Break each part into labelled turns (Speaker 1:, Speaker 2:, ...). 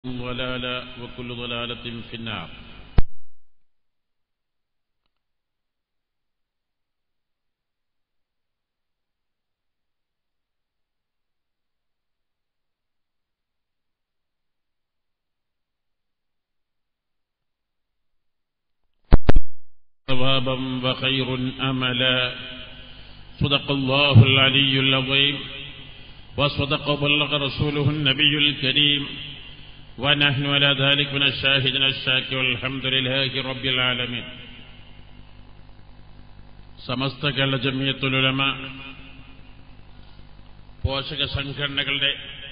Speaker 1: ضلالة وكل ضلالة في النار ثوابا وخير أملا صدق الله العلي العظيم وصدق وبلغ رسوله النبي الكريم ونحن على ذلك من الشاهدين الشاكر والحمد لله رب العالمين സമസ്ത കേരള ജമിയത്തുലമ പോഷക സംഘടനകളുടെ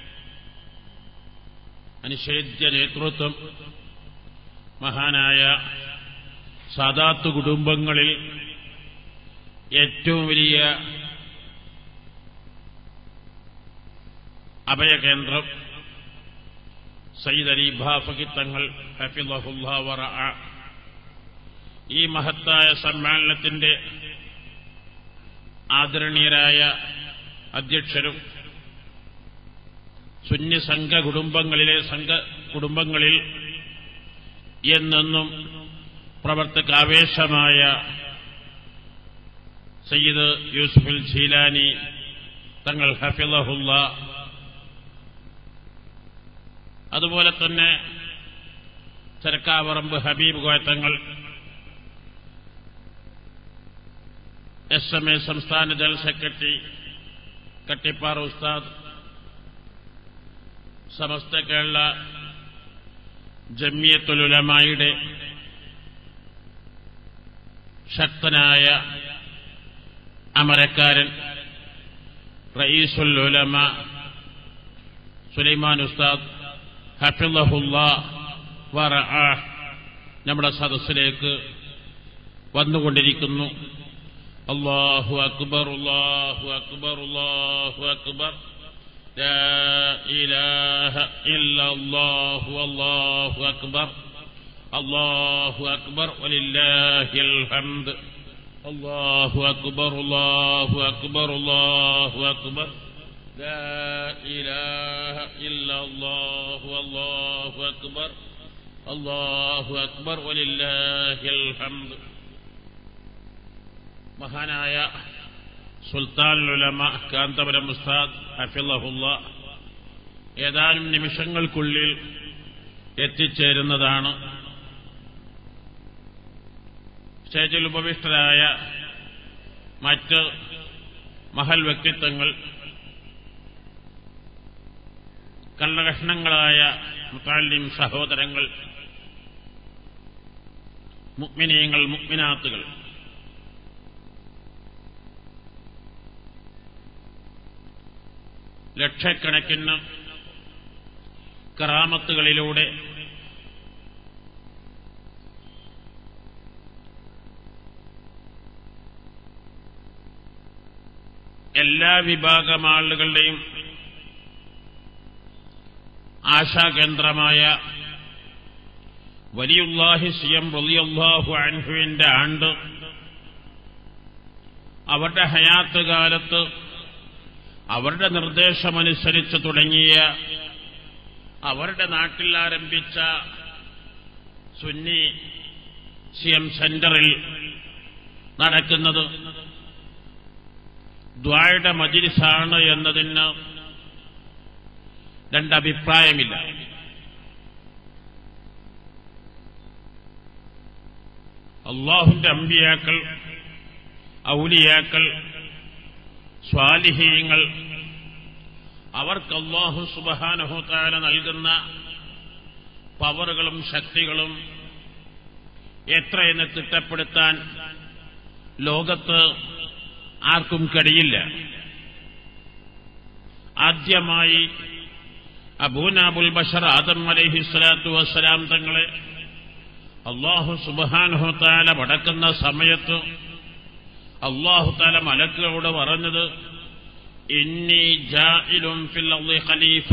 Speaker 1: അനിഷേധ്യ നേതൃത്വം മഹാനായ സാദാത്ത് കുടുംബങ്ങളിൽ ഏറ്റവും വലിയ അഭയകേന്ദ്രം സയ്യിദ് അലി ബാഫക്കി തങ്ങൾ ഹഫിദഹുല്ലാ വറ ഈ മഹത്തായ സമ്മേളനത്തിന്റെ ആദരണീയരായ അധ്യക്ഷരും സുന്നി സംഘ കുടുംബങ്ങളിലെ സംഘ കുടുംബങ്ങളിൽ എന്നെന്നും പ്രവർത്തകാവേശമായ സയ്യിദ് യൂസുഫുൽ ഷീലാനി തങ്ങൾ ഹഫിളഹുല്ല അതുപോലെ തന്നെ ചരക്കാവറമ്പ് ഹബീബ് കോയത്തങ്ങൾ എസ് എം എ സംസ്ഥാന ജനറൽ സെക്രട്ടറി കട്ടിപ്പാറ ഉസ്താദ് സമസ്ത കേരള ജമ്മിയത്തുലുലമായുടെ ശക്തനായ അമരക്കാരൻ റയീസുൽ ഉലമ സുലൈമാൻ ഉസ്താദ് ഹഫിളഹുല്ല വറ നമ്മുടെ സദസ്സിലേക്ക് വന്നുകൊണ്ടിരിക്കുന്നു അള്ളാഹു അക്ബർ അള്ളാഹു അക്ബർ അള്ളാഹു അക്ബർ لا إله إلا الله والله أكبر الله أكبر ولله الحمد الله أكبر الله أكبر الله أكبر لا إله إلا الله والله أكبر الله أكبر ولله الحمد മഹാനായ സുൽത്താൻ ഉലമ കാന്തപുരം ഉസ്താദ് ഹഫിളഹുല്ല ഏതാനും നിമിഷങ്ങൾക്കുള്ളിൽ എത്തിച്ചേരുന്നതാണ് സ്റ്റേജിൽ ഉപവിഷ്ടരായ മറ്റ് മഹൽ വ്യക്തിത്വങ്ങൾ കള്ളകഷ്ണങ്ങളായ മുത്താലിം സഹോദരങ്ങൾ മുഗ്മിനീയങ്ങൾ മുഗ്മിനാത്തുകൾ ലക്ഷക്കണക്കിന് കറാമത്തുകളിലൂടെ എല്ലാ വിഭാഗം ആളുകളുടെയും ആശാകേന്ദ്രമായ വലിയുല്ലാഹി സിയം റലിയല്ലാഹു അൻഹുവിന്റെ ആണ്ട് അവരുടെ ഹയാത്ത് കാലത്ത് അവരുടെ നിർദ്ദേശമനുസരിച്ച് തുടങ്ങിയ അവരുടെ നാട്ടിൽ ആരംഭിച്ച സുന്നി സി എം സെന്ററിൽ നടക്കുന്നത് ദ്വായുടെ മജിലിസാണ് എന്നതിന് രണ്ടഭിപ്രായമില്ല അള്ളാഹുന്റെ അമ്പിയാക്കൾ ഔലിയാക്കൾ സ്വാലിഹീങ്ങൾ അവർക്ക് അള്ളാഹു സുബഹാനഹുത്താല നൽകുന്ന പവറുകളും ശക്തികളും എത്രയെന്ന് തിട്ടപ്പെടുത്താൻ ലോകത്ത് ആർക്കും കഴിയില്ല ആദ്യമായി അബൂനാബുൽ ബഷർ ആദം അലൈഹി സ്വലാത്തു വസ്സലാം തങ്ങളെ അള്ളാഹു സുബഹാനഹുത്താല പടക്കുന്ന സമയത്ത് അള്ളാഹുത്താല മലക്കുകളോട് പറഞ്ഞത് ഇന്നി ജാഇലും ഫിൽ അർളി ഖലീഫ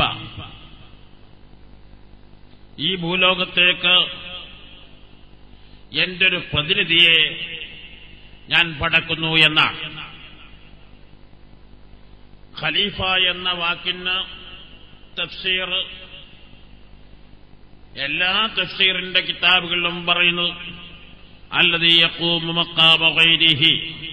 Speaker 1: ഈ ഭൂലോകത്തേക്ക് എന്റെ ഒരു പ്രതിനിധിയെ ഞാൻ പടക്കുന്നു എന്നാണ് ഖലീഫ എന്ന വാക്കിന് തഫ്സീർ എല്ലാ തഫ്സീറിന്റെ കിതാബുകളിലും പറയുന്നു അല്ലത് യഖൂമു മഖാമ ഗൈരിഹി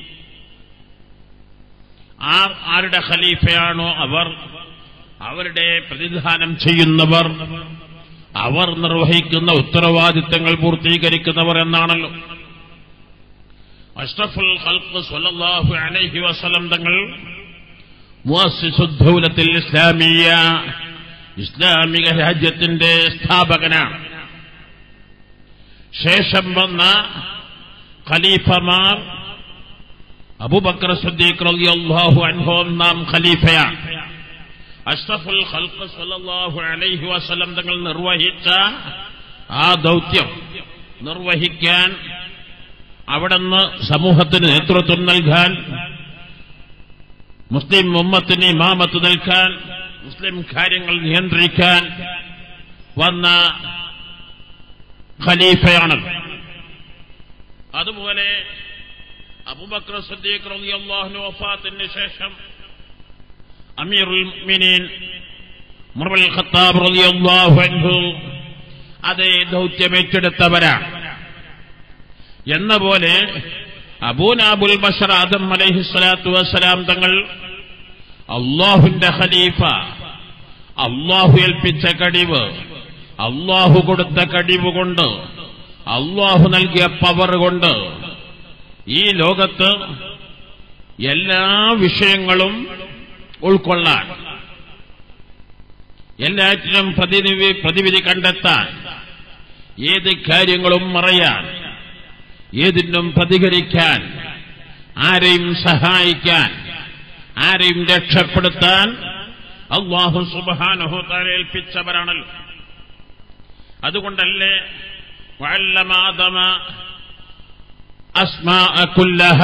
Speaker 1: ആർ ആരുടെ ഖലീഫയാണോ അവർ അവരുടെ പ്രതിദാനം ചെയ്യുന്നവർ അവർ നിർവഹിക്കുന്ന ഉത്തരവാദിത്തങ്ങൾ പൂർത്തീകരിക്കുന്നവർ എന്നാണല്ലോ അഷ്റഫുൽ ഖൽഖ് സ്വല്ലല്ലാഹു അലൈഹി വസല്ലം തങ്ങൾ മുഅസ്സിസുദ്ദൗലത്തിൽ ഇസ്ലാമിയ ഇസ്ലാമിക രാജ്യത്തിന്റെ സ്ഥാപകനാണ് ശേഷം വന്ന ഖലീഫമാർ അബൂബക്കർ സദ്ദീഖ് റളിയല്ലാഹു അൻഹു നാം ഖലീഫയാണ് അഷ്റഫുൽ ഖൽഖ് സല്ലല്ലാഹു അലൈഹി വസല്ലം തങ്ങൾ നിർവഹിച്ച ആ ദൗത്യം നിർവഹിക്കാൻ അവിടുന്ന് സമൂഹത്തിന് നേതൃത്വം നൽകാൻ മുസ്ലിം ഉമ്മത്തിന് ഇമാമത്ത് നിൽക്കാൻ മുസ്ലിം കാര്യങ്ങൾ നിയന്ത്രിക്കാൻ വന്ന ഖലീഫയാണ് അതുപോലെ അബൂബക്കർ സദ്ദീഖ് റളിയല്ലാഹു വഫാത്തിന് ശേഷം അമീറുൽ മുഅ്മിനീൻ മുർബൽ ഖത്താബ് റളിയല്ലാഹു അൻഹു അതേ ദൗത്യം ഏറ്റെടുത്തവരാണ് എന്ന പോലെ അബൂനാബുൽ ബഷർ ആദം അലൈഹിസ്സലാത്തു വസ്സലാം തങ്ങൾ അള്ളാഹുന്റെ ഖലീഫ അള്ളാഹു ഏൽപ്പിച്ച കഴിവ് അള്ളാഹു കൊടുത്ത കഴിവ് കൊണ്ട് അള്ളാഹു നൽകിയ പവർ കൊണ്ട് ഈ ലോകത്ത് എല്ലാ വിഷയങ്ങളും ഉൾക്കൊള്ളാൻ എല്ലാറ്റിനും പ്രതിനിധി പ്രതിവിധി കണ്ടെത്താൻ ഏത് കാര്യങ്ങളും മറയാൻ ഏതിനും പ്രതികരിക്കാൻ ആരെയും സഹായിക്കാൻ ആരെയും രക്ഷപ്പെടുത്താൻ അള്ളാഹു സുബാനുഹോത്താൻ ഏൽപ്പിച്ചവരാണല്ലോ അതുകൊണ്ടല്ലേ വല്ലമാതമ അസ്മാ കുല്ലഹ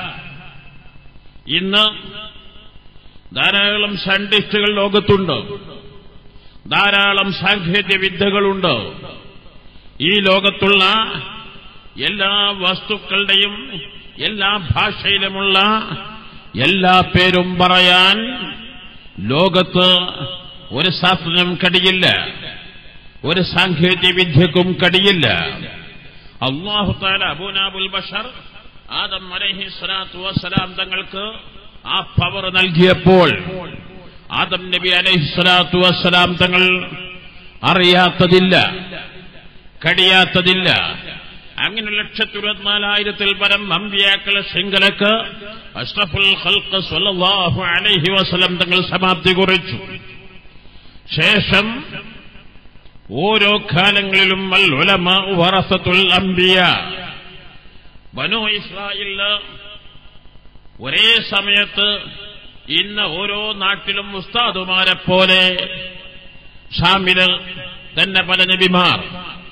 Speaker 1: ഇന്ന് ധാരാളം സയന്റിസ്റ്റുകൾ ലോകത്തുണ്ട് ധാരാളം സാങ്കേതിക വിദ്യകളുണ്ട് ഈ ലോകത്തുള്ള എല്ലാ വസ്തുക്കളുടെയും എല്ലാ ഭാഷയിലുമുള്ള എല്ലാ പേരും പറയാൻ ലോകത്ത് ഒരു ശാസ്ത്രജ്ഞനും കഴിയില്ല ഒരു സാങ്കേതിക വിദ്യക്കും കഴിയില്ല അള്ളാഹു താല അബൂനാബുൽ ബഷർ ആദം അലൈഹി സ്വലാത്തു വസ്സലാം തങ്ങൾക്ക് ആ പവർ നൽകിയപ്പോൾ ആദം നബി അലൈഹി സ്വലാത്തു വസ്സലാം തങ്ങൾ അറിയാത്തതില്ല കഴിയാത്തതില്ല അങ്ങനെ ലക്ഷത്തി ഇരുപത്തിനാലായിരത്തിൽ പരം അമ്പിയാക്കളെ ശൃംഖലക്ക് അഷ്റഫുൽ ഖൽഖ് സ്വല്ലല്ലാഹു അലൈഹി വസല്ലം തങ്ങൾ സമാപ്തി കുറിച്ചു ശേഷം ഓരോ കാലങ്ങളിലും അൽ ഉലമാ വറസത്തുൽ അംബിയ ബനു ഇസ്രായേലില് ഒരേ സമയത്ത് ഇന്ന് ഓരോ നാട്ടിലും ഉസ്താദുമാരെ പോലെ ഷാമില് തന്നെ പല നബിമാർ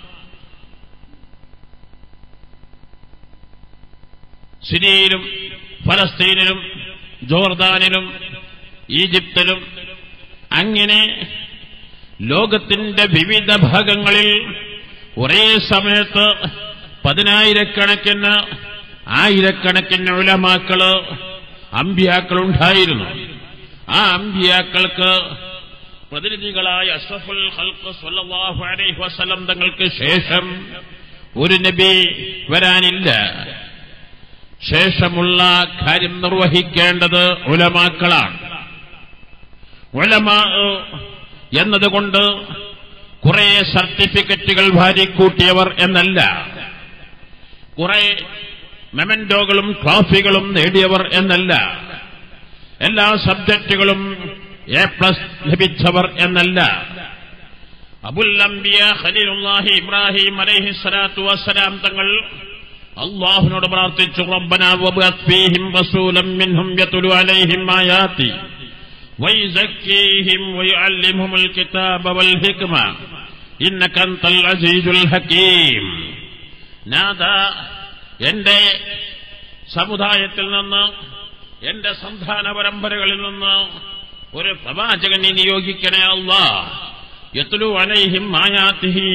Speaker 1: സിരിയയിലും ഫലസ്തീനിലും ജോർദാനിലും ഈജിപ്തിലും അങ്ങനെ ലോകത്തിന്റെ വിവിധ ഭാഗങ്ങളിൽ ഒരേ സമയത്ത് പതിനായിരക്കണക്കിന് ആയിരക്കണക്കിന് ഉലമാക്കള് അമ്പിയാക്കളുണ്ടായിരുന്നു ആ അമ്പിയാക്കൾക്ക് പ്രതിനിധികളായ അഷ്റഫുൽ ഖൽഖ് സ്വല്ലല്ലാഹു അലൈഹി വസല്ലം തങ്ങൾക്ക് ശേഷം ഒരു നബി വരാനില്ല ശേഷമുള്ള കാര്യം നിർവഹിക്കേണ്ടത് ഉലമാക്കളാണ് ഉലമാ എന്നതുകൊണ്ട് കുറെ സർട്ടിഫിക്കറ്റുകൾ ഭാര്യക്കൂട്ടിയവർ എന്നല്ല കുറെ മെമന്റോകളും ട്രോഫികളും നേടിയവർ എന്നല്ല എല്ലാ സബ്ജക്റ്റുകളും എ പ്ലസ് ലഭിച്ചവർ എന്നല്ല അബുൽ അംബിയ ഖലീലുല്ലാഹി ഇബ്രാഹിം അലൈഹി സ്വലാത്തു വസ്സലാം തങ്ങൾ അള്ളാഹുവിനോട് പ്രാർത്ഥിച്ചു റബ്ബന വബഅത് ഫീഹിം റസൂലൻ മിൻഹും യത്ലു അലൈഹിം ആയാതി ويزكيهم ويعلمهم الكتاب والحكمة إنك أنت العزيز الحكيم നാദാ എന്റെ സമുദായത്തിൽ നിന്ന് എന്റെ സന്താന പരമ്പരകളിൽ നിന്ന് ഒരു പ്രവാചകനെ നിയോഗിക്കണേ അല്ലാ യത്ലു അലൈഹിം ആയാത്തിഹി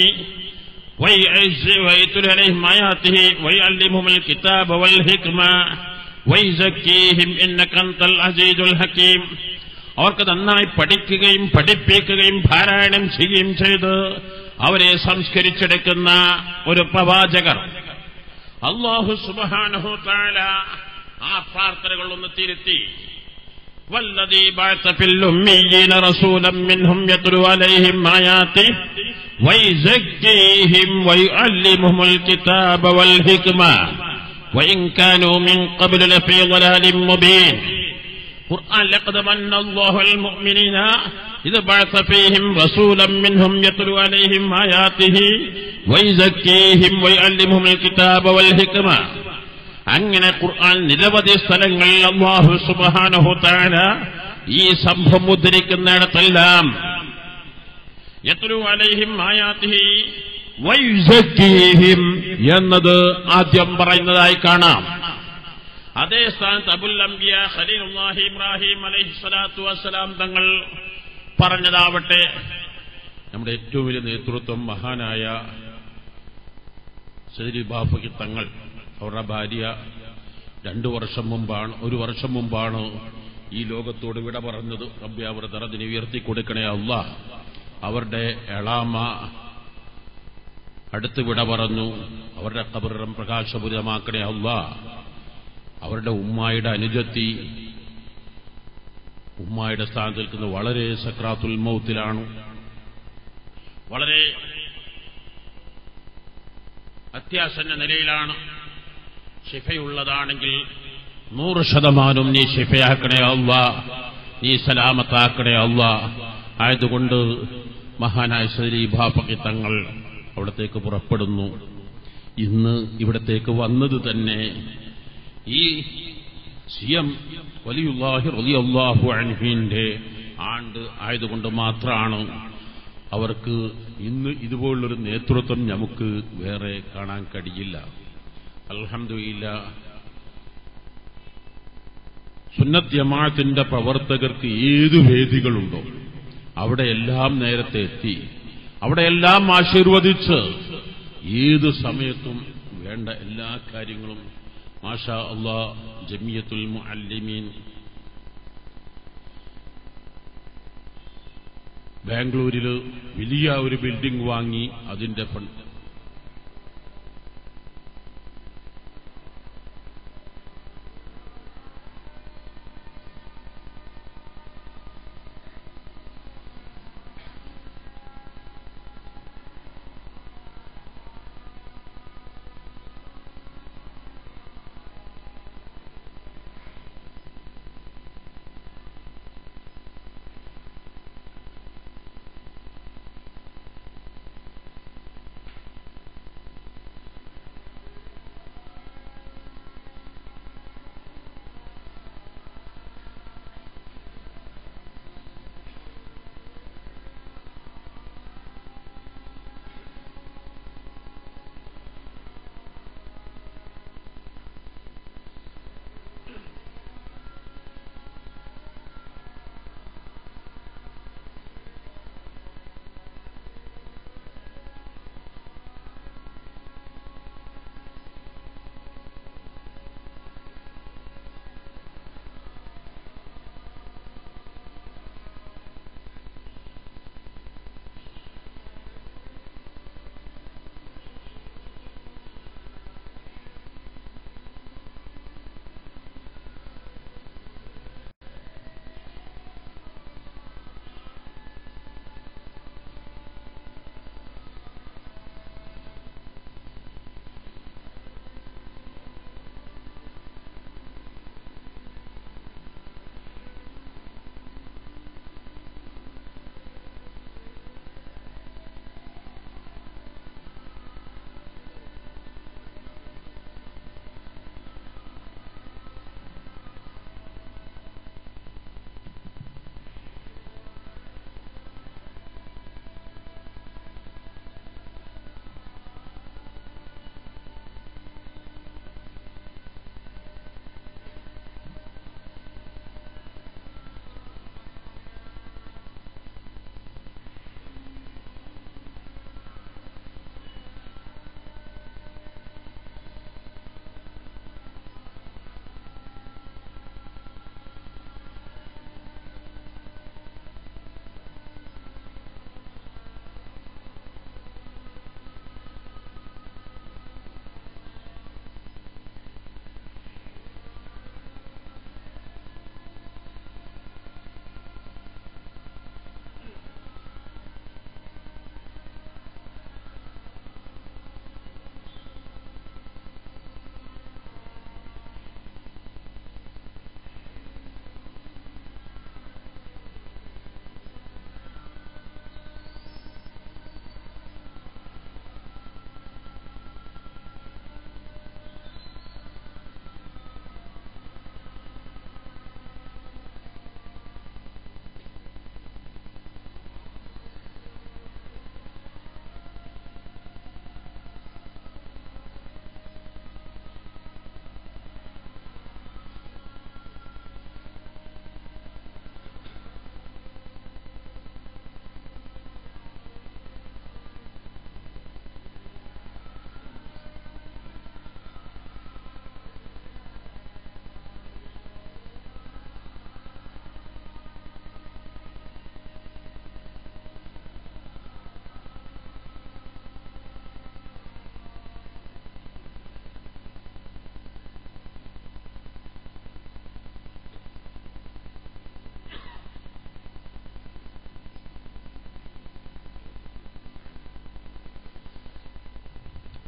Speaker 1: ويتلو عليهم آياته ويعلمهم الكتاب والحكمة ويزكيهم إنك أنت العزيز الحكيم അവർക്ക് നന്നായി പഠിക്കുകയും പഠിപ്പിക്കുകയും പാരായണം ചെയ്യുകയും ചെയ്ത് അവരെ സംസ്കരിച്ചെടുക്കുന്ന ഒരു പ്രവാചകർ അള്ളാഹു സുബാനഹു താല ആ പ്രാർത്ഥനകൾ ഒന്ന് തിരുത്തി والذي بعث في الأميين رسولا منهم يتلو عليهم آياته ويزكيهم ويعلمهم الكتاب والحكمة وإن كانوا من قبل لفي ضلال مبين قرآن لقد من الله المؤمنين إذا بعث فيهم رسولا منهم يتلو عليهم آياته ويزكيهم ويعلمهم الكتاب والحكمة അങ്ങനെ ഖുർആൻ നിരവധി സ്ഥലങ്ങളിൽ അള്ളാഹു സുബാനഹു താര ഈ സംഭവം ഉദ്ധരിക്കുന്നിടത്തെല്ലാം യത്രു അലൈഹിം ആയാത്തിഹി വൈസക്കീഹിം എന്നത് ആദ്യം പറയുന്നതായി കാണാം അതേ സ്ഥാനത്ത് അബുൽ അംബിയ ഖലീലുല്ലാഹി ഇബ്രാഹിം അലൈഹി സ്വലാത്തു വസ്സലാം തങ്ങൾ പറഞ്ഞതാവട്ടെ നമ്മുടെ ഏറ്റവും വലിയ നേതൃത്വം മഹാനായ സദരി ബാഫയ്ക്ക് തങ്ങൾ അവരുടെ ഭാര്യ രണ്ടു വർഷം മുമ്പാണ് ഒരു വർഷം മുമ്പാണ് ഈ ലോകത്തോട് വിട പറഞ്ഞത് റബ്ബി അവർ തറതിനെ ഉയർത്തി കൊടുക്കണേ അല്ല അവരുടെ എളാമ അടുത്ത് വിട പറഞ്ഞു അവരുടെ കബറിടം പ്രകാശപൂരിതമാക്കണേ അല്ല അവരുടെ ഉമ്മായുടെ അനുജത്തി ഉമ്മായുടെ സ്ഥാനത്ത് നിൽക്കുന്ന വളരെ സക്രാത്തുൽ മൗത്തിലാണ് വളരെ അത്യാസന്ന നിലയിലാണ് ശിഫയുള്ളതാണെങ്കിൽ നൂറ് ശതമാനം നീ ശിഫയാക്കണേ അല്ല നീ സലാമത്താക്കണേ അല്ല ആയതുകൊണ്ട് മഹാനായ ശ്രീ ഭാപകി തങ്ങൾ അവിടത്തേക്ക് പുറപ്പെടുന്നു ഇന്ന് ഇവിടത്തേക്ക് വന്നത് തന്നെ ഈ സി എം വലിയുല്ലാഹി റലിയല്ലാഹു അൻഹിന്റെ ആണ്ട് ആയതുകൊണ്ട് മാത്രമാണ് അവർക്ക് ഇന്ന് ഇതുപോലുള്ളൊരു നേതൃത്വം നമുക്ക് വേറെ കാണാൻ കഴിയില്ല അൽഹംദുലില്ല സുന്നത്ത് ജമാഅത്തിന്റെ പ്രവർത്തകർക്ക് ഏത് വേദികളുണ്ടോ അവിടെയെല്ലാം നേരത്തെ എത്തി അവിടെയെല്ലാം ആശീർവദിച്ച് ഏത് സമയത്തും വേണ്ട എല്ലാ കാര്യങ്ങളും മാഷാ അള്ളാ ജമിയത്തുൽ മുഅല്ലിമീൻ ബാംഗ്ലൂരിൽ വലിയ ഒരു ബിൽഡിംഗ് വാങ്ങി അതിന്റെ ഫണ്ട്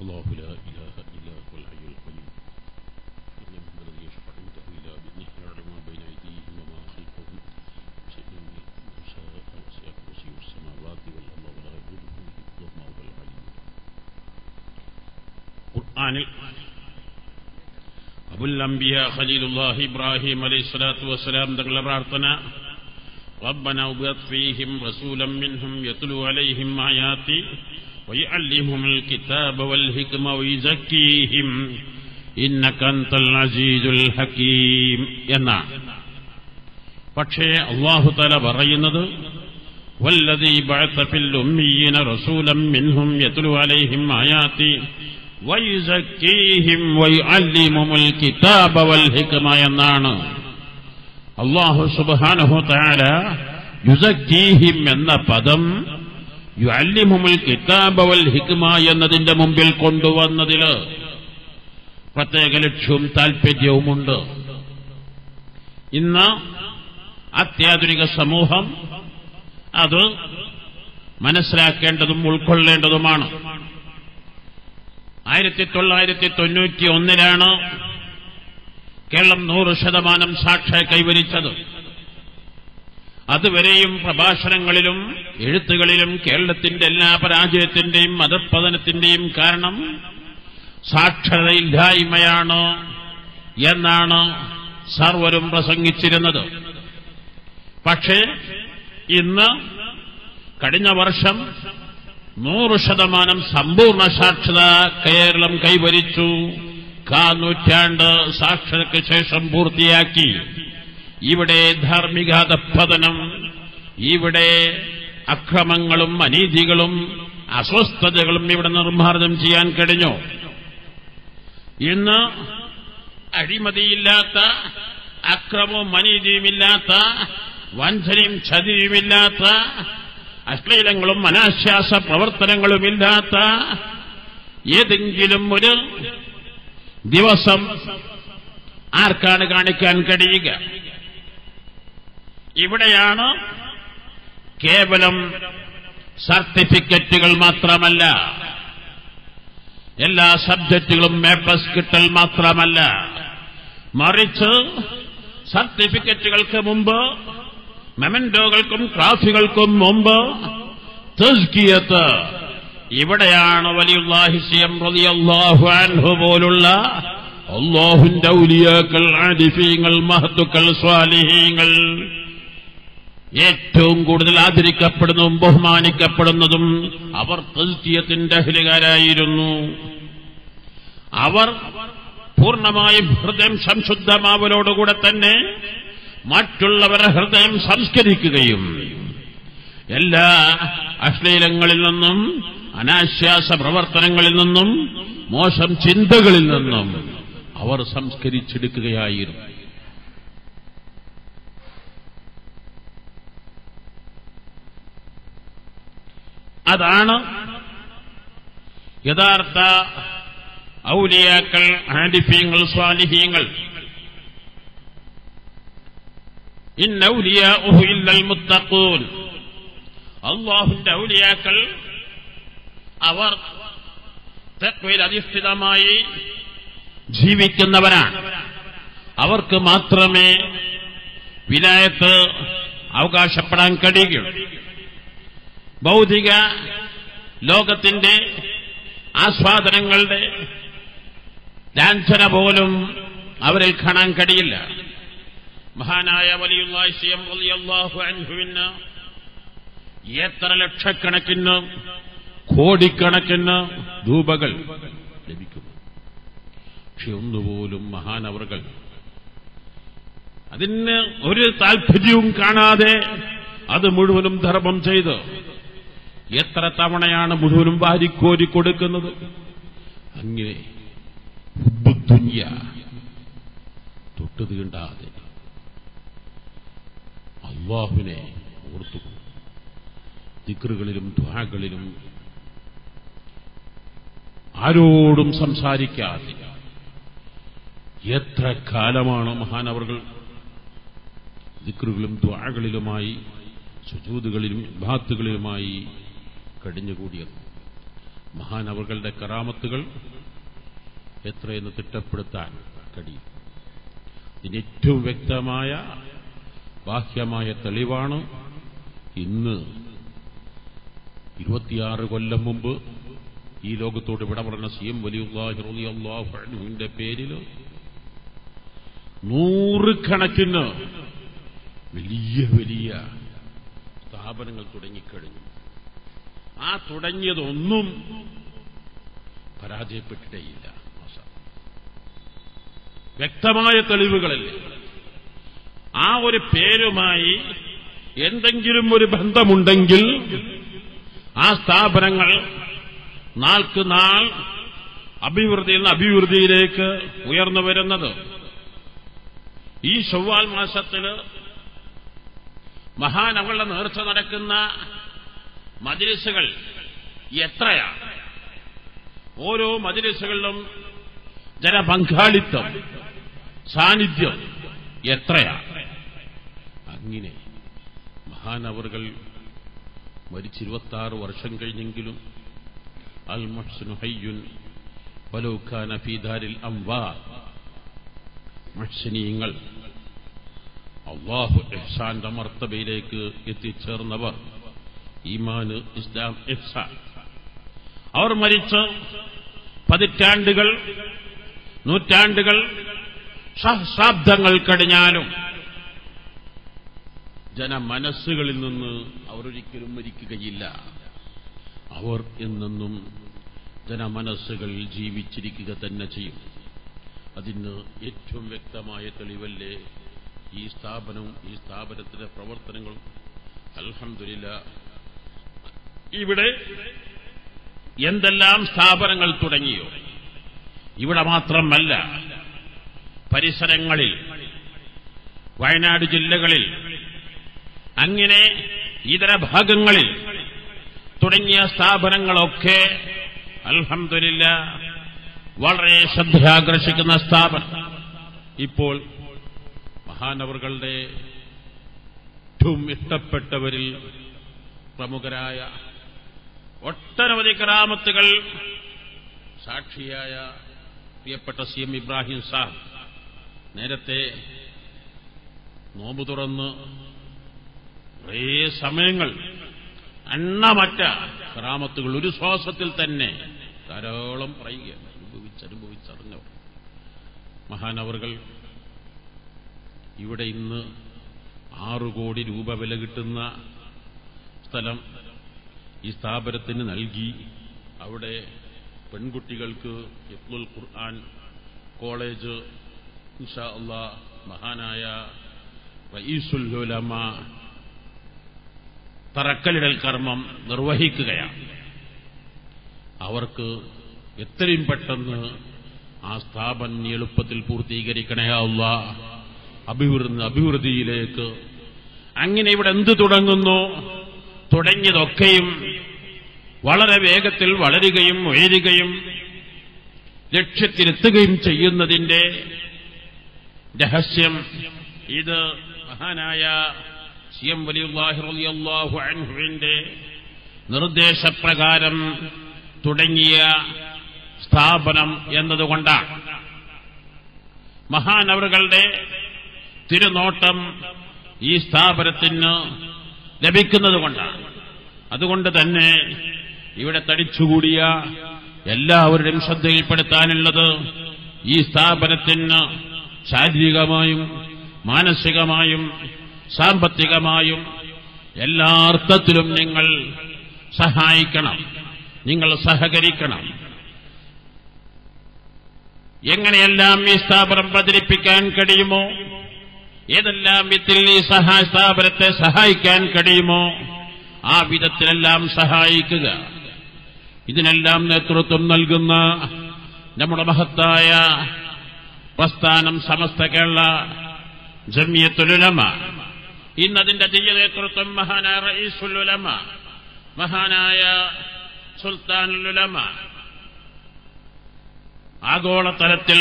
Speaker 1: الله لا إله إلا هو الحي القيوم إنه هو الذي يشفع عنده إلا بإذنه يعلم ما بين أيديهم وما خلفهم شيء من شاء وسع كرسيه السماوات والأرض ولا يؤوده حفظهما وهو العلي ഖുർആനിൽ അബുൽ അംബിയ ഖലീലുല്ലാഹി ഇബ്രാഹിം അലൈഹി സ്വലാത്തു വസ്സലാം തങ്ങളുടെ പ്രാർത്ഥന ربنا وبعث فيهم رسولا منهم يتلو عليهم آياتي ويعلمهم الكتاب والحكمة ويزكيهم إنك أنت العزيز الحكيم എന്നാണ് പക്ഷേ അള്ളാഹു തല പറയുന്നത് والذي بعث في الأميين رسولا منهم يتلو عليهم آياتي ويزكيهم ويعلمهم الكتاب والحكمة എന്നാണ് അള്ളാഹു സുബാനഹു താര യുസക്കീഹിം എന്ന പദം യുഅല്ലിമുൽ കിതാബ വൽ ഹിക്മ എന്നതിന്റെ മുമ്പിൽ കൊണ്ടുവന്നതില് പ്രത്യേക ലക്ഷ്യവും താൽപര്യവുമുണ്ട് ഇന്ന് അത്യാധുനിക സമൂഹം അത് മനസ്സിലാക്കേണ്ടതും ഉൾക്കൊള്ളേണ്ടതുമാണ് ആയിരത്തി തൊള്ളായിരത്തി തൊണ്ണൂറ്റി ഒന്നിലാണ് കേരളം നൂറ് ശതമാനം സാക്ഷര കൈവരിച്ചത് അതുവരെയും പ്രഭാഷണങ്ങളിലും എഴുത്തുകളിലും കേരളത്തിന്റെ എല്ലാ പരാജയത്തിന്റെയും മതപ്പതനത്തിന്റെയും കാരണം സാക്ഷരതയില്ലായ്മയാണ് എന്നാണ് സർവരും പ്രസംഗിച്ചിരുന്നത് പക്ഷേ ഇന്ന് കഴിഞ്ഞ വർഷം നൂറ് ശതമാനം സമ്പൂർണ്ണ സാക്ഷരത കേരളം കൈവരിച്ചു കാ നൂറ്റാണ്ട് സാക്ഷരക്ക് ശേഷം പൂർത്തിയാക്കി ഇവിടെ ധാർമ്മികാധപ്പതനം ഇവിടെ അക്രമങ്ങളും അനീതികളും അസ്വസ്ഥതകളും ഇവിടെ നിർമ്മാർജ്ജനം ചെയ്യാൻ കഴിഞ്ഞു ഇന്ന് അഴിമതിയില്ലാത്ത അക്രമവും അനീതിയുമില്ലാത്ത വഞ്ചനയും ചതിയുമില്ലാത്ത അശ്ലീലങ്ങളും അനാശ്വാസ പ്രവർത്തനങ്ങളുമില്ലാത്ത ഏതെങ്കിലും ഒരു ദിവസം ആർക്കാണ് കാണിക്കാൻ കഴിയുക ഇവിടെയാണ് കേവലം സർട്ടിഫിക്കറ്റുകൾ മാത്രമല്ല എല്ലാ സബ്ജക്റ്റുകളും മേപ്പസ് കിട്ടൽ മാത്രമല്ല മറിച്ച് സർട്ടിഫിക്കറ്റുകൾക്ക് മുമ്പ് മെമന്റോകൾക്കും ട്രാഫികൾക്കും മുമ്പ് തസ്കിയത്ത് ഇവിടെയാണ് വലിയുല്ലാഹിസ്യം റളിയല്ലാഹു അൻഹു പോലുള്ള അള്ളാഹുന്റെ ഔലിയാക്കൾ ആദിഫീങ്ങൾ മഹത്തുക്കൾ സ്വാലിഹീങ്ങൾ ഏറ്റവും കൂടുതൽ ആദരിക്കപ്പെടുന്നതും ബഹുമാനിക്കപ്പെടുന്നതും അവർ തസ്കിയത്തിന്റെ അഹിലുകാരായിരുന്നു അവർ പൂർണ്ണമായും ഹൃദയം സംശുദ്ധമാവലോടുകൂടെ തന്നെ മറ്റുള്ളവരുടെ ഹൃദയം സംസ്കരിക്കുകയും എല്ലാ അശ്ലീലങ്ങളിൽ നിന്നും അനാശ്വാസ പ്രവർത്തനങ്ങളിൽ നിന്നും മോശം ചിന്തകളിൽ നിന്നും അവർ സംസ്കരിച്ചെടുക്കുകയായിരുന്നു അതാണ് യഥാർത്ഥ ഔലിയാക്കൾ ആദിഫ്യങ്ങൾ സ്വാലിഹീങ്ങൾ ഇൻ ഔലിയാഉഹു ഇല്ലൽ മുത്തഖൂൻ അള്ളാഹുന്റെ ഔലിയാക്കൾ അവർ തക്വയിൽ അധിഷ്ഠിതമായി ജീവിക്കുന്നവരാണ് അവർക്ക് മാത്രമേ വിലായത്ത് അവകാശപ്പെടാൻ കഴിയുകയുള്ളൂ ഭൗതിക ലോകത്തിന്റെ ആസ്വാദനങ്ങളുടെ ലാഞ്ചന പോലും അവരിൽ കാണാൻ കഴിയില്ല മഹാനായ വലിയുല്ലാശയം വലിയല്ലാഹു അൻഹുവിന് എത്ര ലക്ഷക്കണക്കിന് കോടിക്കണക്കിന് രൂപകൾ ലഭിക്കുന്നു പക്ഷെ ഒന്നുപോലും മഹാനവറുകൾ അതിന് ഒരു താല്പര്യവും കാണാതെ അത് മുഴുവനും ധർമ്മം ചെയ്ത് എത്ര തവണയാണ് മുഴുവനും വാരിക്കോരി കൊടുക്കുന്നത് അങ്ങനെ ഹുബ്ബുദ്ദുനിയ തൊട്ടു തീണ്ടാതെ അള്ളാഹുവിനെ ഓർത്തു ദിക്റുകളിലും ദ്വാകളിലും ആരോടും സംസാരിക്കാതെ എത്ര കാലമാണ് മഹാനവറുകൾ ദിക്റുകളും ദ്വാകളിലുമായി സുജൂതുകളിലും ഭാത്തുകളിലുമായി കഴിഞ്ഞുകൂടിയത് മഹാനവകളുടെ കറാമത്തുകൾ എത്രയെന്ന് തിട്ടപ്പെടുത്താൻ കഴിയും ഇതിന് ഏറ്റവും വ്യക്തമായ ബാഹ്യമായ തെളിവാണ് ഇന്ന് ഇരുപത്തിയാറ് കൊല്ലം മുമ്പ് ഈ ലോകത്തോട് വിട പറഞ്ഞ സി എം വലിയുള്ളാഹിന്റെ പേരിൽ നൂറുകണക്കിന് വലിയ വലിയ സ്ഥാപനങ്ങൾ തുടങ്ങിക്കഴിഞ്ഞു ആ തുടങ്ങിയതൊന്നും പരാജയപ്പെട്ടിട്ടേയില്ല മാഷാ. വ്യക്തമായ തെളിവുകളല്ലേ ആ ഒരു പേരുമായി എന്തെങ്കിലും ഒരു ബന്ധമുണ്ടെങ്കിൽ ആ സ്ഥാപനങ്ങൾ നാൾക്ക് നാൾ അഭിവൃദ്ധിയിൽ നിന്ന് അഭിവൃദ്ധിയിലേക്ക് ഉയർന്നു വരുന്നത് ഈ ചൊവ്വാൽ മാസത്തിൽ മഹാനവളുടെ നേർച്ച നടക്കുന്ന മജിലിസുകൾ എത്രയാണ് ഓരോ മജിലിസുകളിലും ജനപങ്കാളിത്തം സാന്നിധ്യം എത്രയാണ് അങ്ങനെ മഹാനവറുകൾ മരിച്ചിരുപത്താറ് വർഷം കഴിഞ്ഞെങ്കിലും അൽ മഹ്സുനു ഹയ്യുൻ വലൗഖാന ഫീദാരിൽ അംവാ മഹ്സനീയങ്ങൾ അള്ളാഹു ഇഹ്സാന്റെ മർത്തബയിലേക്ക് എത്തിച്ചേർന്നവർ ഈമാന് ഇസ്ലാം ഇഹ്സാൻ അവർ മരിച്ച് പതിറ്റാണ്ടുകൾ നൂറ്റാണ്ടുകൾ സഹസ്രാബ്ദങ്ങൾ കഴിഞ്ഞാലും ജനമനസ്സുകളിൽ നിന്ന് അവരൊരിക്കലും മരിക്കുകയില്ല അവർ എന്നെന്നും ജനമനസ്സുകളിൽ ജീവിച്ചിരിക്കുക തന്നെ ചെയ്യും അതിന് ഏറ്റവും വ്യക്തമായ തെളിവല്ലേ ഈ സ്ഥാപനവും ഈ സ്ഥാപനത്തിന്റെ പ്രവർത്തനങ്ങളും അൽഹംദുലില്ല ഇവിടെ എന്തെല്ലാം സ്ഥാപനങ്ങൾ തുടങ്ങിയോ ഇവിടെ മാത്രമല്ല പരിസരങ്ങളിൽ വയനാട് ജില്ലകളിൽ അങ്ങനെ ഇതര ഭാഗങ്ങളിൽ തുടങ്ങിയ സ്ഥാപനങ്ങളൊക്കെ അൽഹംദുലില്ല വളരെ ശ്രദ്ധയാകർഷിക്കുന്ന സ്ഥാപനം ഇപ്പോൾ മഹാനവറുകളുടെ ഏറ്റവും ഇഷ്ടപ്പെട്ടവരിൽ പ്രമുഖരായ ഒട്ടനവധി കറാമത്തുകൾ സാക്ഷിയായ പ്രിയപ്പെട്ട സി എം ഇബ്രാഹിം സാഹ് നേരത്തെ നോമ്പ് തുറന്ന് കുറേ സമയങ്ങൾ എണ്ണമറ്റ കറാമത്തുകൾ ഒരു ശ്വാസത്തിൽ തന്നെ ധാരാളം പറയുകയാണ് അനുഭവിച്ചനുഭവിച്ചറിഞ്ഞവർ മഹാനവറുകൾ ഇവിടെ ഇന്ന് ആറു കോടി രൂപ വില കിട്ടുന്ന സ്ഥലം ഈ സ്ഥാപനത്തിന് നൽകി അവിടെ പെൺകുട്ടികൾക്ക് ഹിഫ്ലുൽ ഖുർആൻ കോളേജ് ഇൻഷാ അള്ളാ മഹാനായ റയീസുൽ ഉലമ തറക്കലിടൽ കർമ്മം നിർവഹിക്കുകയാണ് അവർക്ക് എത്രയും പെട്ടെന്ന് ആ സ്ഥാപനം നീ എളുപ്പത്തിൽ പൂർത്തീകരിക്കണയാവുക അഭിവൃദ്ധി അഭിവൃദ്ധിയിലേക്ക് അങ്ങനെ ഇവിടെ എന്ത് തുടങ്ങുന്നു തുടങ്ങിയതൊക്കെയും വളരെ വേഗത്തിൽ വളരുകയും ഉയരുകയും ലക്ഷ്യത്തിലെത്തുകയും ചെയ്യുന്നതിന്റെ രഹസ്യം ഇത് മഹാനായ സി എം വലിയുല്ലാഹു അൻഹുവിന്റെ നിർദ്ദേശപ്രകാരം തുടങ്ങിയ സ്ഥാപനം എന്നതുകൊണ്ടാണ് മഹാനവറുകളുടെ തിരുനോട്ടം ഈ സ്ഥാപനത്തിന് ലഭിക്കുന്നത് കൊണ്ടാണ് അതുകൊണ്ട് തന്നെ ഇവിടെ തടിച്ചുകൂടിയ എല്ലാവരുടെയും ശ്രദ്ധയിൽപ്പെടുത്താനുള്ളത് ഈ സ്ഥാപനത്തിന് ശാരീരികമായും മാനസികമായും സാമ്പത്തികമായും എല്ലാ അർത്ഥത്തിലും നിങ്ങൾ സഹായിക്കണം നിങ്ങൾ സഹകരിക്കണം എങ്ങനെയെല്ലാം ഈ സ്ഥാപനം പ്രചരിപ്പിക്കാൻ കഴിയുമോ ഏതെല്ലാം വിധത്തിൽ ഈ സഹായ സ്ഥാപനത്തെ സഹായിക്കാൻ കഴിയുമോ ആ വിധത്തിലെല്ലാം സഹായിക്കുക ഇതിനെല്ലാം നേതൃത്വം നൽകുന്ന നമ്മുടെ മഹത്തായ പ്രസ്ഥാനം സമസ്ത കേരള ജമിയത്തുലുലമ ഇന്നതിന്റെ ദിവ്യ നേതൃത്വം മഹാനായ റയീസുലുലമ മഹാനായ സുൽത്താനുലുലമ ആഗോളതലത്തിൽ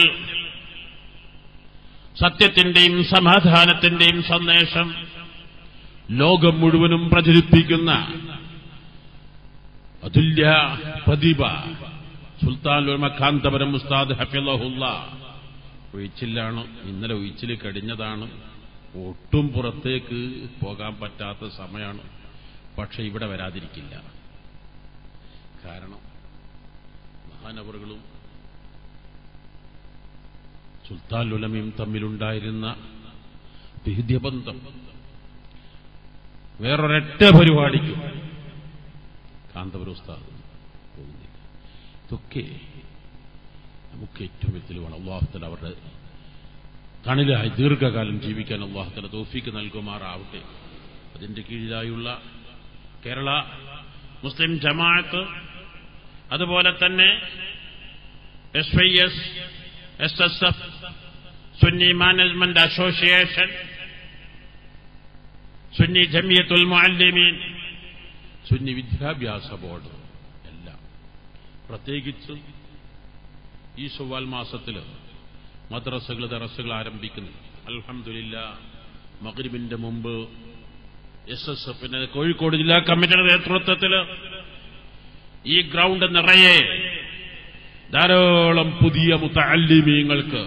Speaker 1: സത്യത്തിന്റെയും സമാധാനത്തിന്റെയും സന്ദേശം ലോകം മുഴുവനും പ്രചരിപ്പിക്കുന്ന അതുല്യ പ്രതിഭ സുൽത്താൻ ഉലമ കാന്തപുരം ഉസ്താദ് ഹഫിളഹുല്ല ഒഴിച്ചില്ലാണ് ഇന്നലെ ഒഴിച്ചിൽ കഴിഞ്ഞതാണ് ഒട്ടും പുറത്തേക്ക് പോകാൻ പറ്റാത്ത സമയമാണ് പക്ഷെ ഇവിടെ വരാതിരിക്കില്ല കാരണം മഹാനവറുകളും സുൽത്താൻ ഉലമയും തമ്മിലുണ്ടായിരുന്ന ഭീദ്യബന്ധം വേറൊരൊറ്റ പരിപാടിക്കും കാന്തപുരം ഉസ്താദ് പോകുന്നില്ല ഇതൊക്കെ നമുക്ക് ഏറ്റവും വലിയ തെളിവാണ് അള്ളാഹുത്തല അവരുടെ തണിലായി ദീർഘകാലം ജീവിക്കാൻ അള്ളാഹുത്തല തോഫിക്ക് നൽകുമാറാവട്ടെ അതിന്റെ കീഴിലായുള്ള കേരള മുസ്ലിം ജമാഅത്ത് അതുപോലെ തന്നെ S Y S S S F Sunni management association Sunni Jamiyyathul Muallimeen Sunni വിദ്യാഭ്യാസ ബോർഡ് എല്ലാം പ്രത്യേകിച്ച് ഈ ചൊവ്വാൽ മാസത്തിൽ മദ്രസകൾ ദറസുകൾ ആരംഭിക്കുന്നു അൽഹംദുലില്ല മഗ്രിബിന്റെ മുമ്പ് എസ് എസ് എഫിന്റെ കോഴിക്കോട് ജില്ലാ കമ്മിറ്റിയുടെ നേതൃത്വത്തിൽ ഈ ഗ്രൗണ്ട് നിറയെ ധാരാളം പുതിയ മുത്തല്ലിമീങ്ങൾക്ക്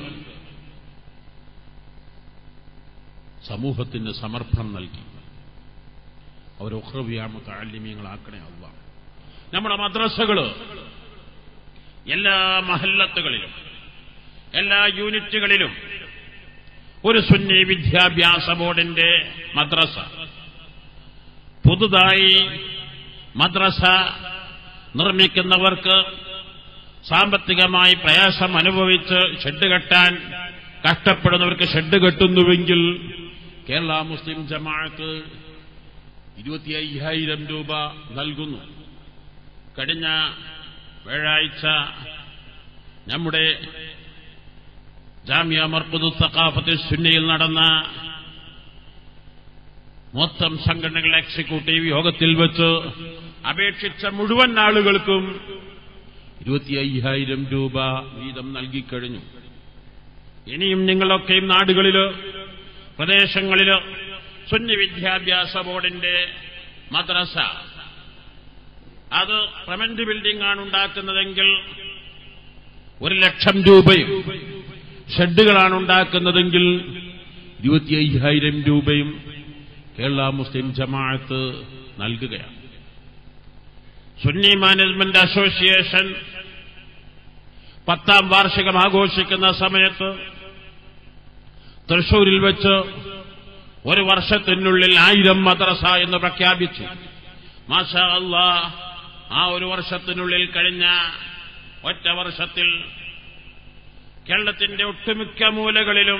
Speaker 1: സമൂഹത്തിന് സമർപ്പണം നൽകി അവർ ഉഹ്രവിയ മുത്തല്ലിമീങ്ങളാക്കണേ അല്ല നമ്മുടെ മദ്രസകള് എല്ലാ മഹല്ലത്തുകളിലും എല്ലാ യൂണിറ്റുകളിലും ഒരു സുന്നി വിദ്യാഭ്യാസ ബോർഡിന്റെ മദ്രസ പുതുതായി മദ്രസ നിർമ്മിക്കുന്നവർക്ക് സാമ്പത്തികമായി പ്രയാസം അനുഭവിച്ച് ഷെഡ് കെട്ടാൻ കഷ്ടപ്പെടുന്നവർക്ക് ഷെഡ് കെട്ടുന്നുവെങ്കിൽ കേരള മുസ്ലിം ജമാഅത്ത് ഇരുപത്തി അയ്യായിരം രൂപ നൽകുന്നു കഴിഞ്ഞ വ്യാഴാഴ്ച നമ്മുടെ ജാമ്യ മർക്കുദു തക്കാഫത്ത് സുന്നയിൽ നടന്ന മൊത്തം സംഘടനകളുടെ എക്സിക്യൂട്ടീവ് യോഗത്തിൽ വെച്ച് അപേക്ഷിച്ച മുഴുവൻ ആളുകൾക്കും ഇരുപത്തി അയ്യായിരം രൂപ വീതം നൽകിക്കഴിഞ്ഞു ഇനിയും നിങ്ങളൊക്കെയും നാടുകളില് പ്രദേശങ്ങളില് സുന്നി വിദ്യാഭ്യാസ ബോർഡിന്റെ മദ്രസ അത് പ്രമന്റ് ബിൽഡിംഗ് ആണ് ഉണ്ടാക്കുന്നതെങ്കിൽ ഒരു ലക്ഷം രൂപയും ഷെഡുകളാണ് ഉണ്ടാക്കുന്നതെങ്കിൽ ഇരുപത്തി അയ്യായിരം രൂപയും കേരള മുസ്ലിം ജമാഅത്ത് നൽകുകയാണ് സുന്നി മാനേജ്മെന്റ് അസോസിയേഷൻ പത്താം വാർഷികം ആഘോഷിക്കുന്ന സമയത്ത് തൃശൂരിൽ വെച്ച് ഒരു വർഷത്തിനുള്ളിൽ ആയിരം മദ്രസ എന്ന് പ്രഖ്യാപിച്ചു മാഷാ അല്ലാ ആ ഒരു വർഷത്തിനുള്ളിൽ കഴിഞ്ഞ ഒറ്റ വർഷത്തിൽ കേരളത്തിന്റെ ഒട്ടുമിക്ക മൂലകളിലും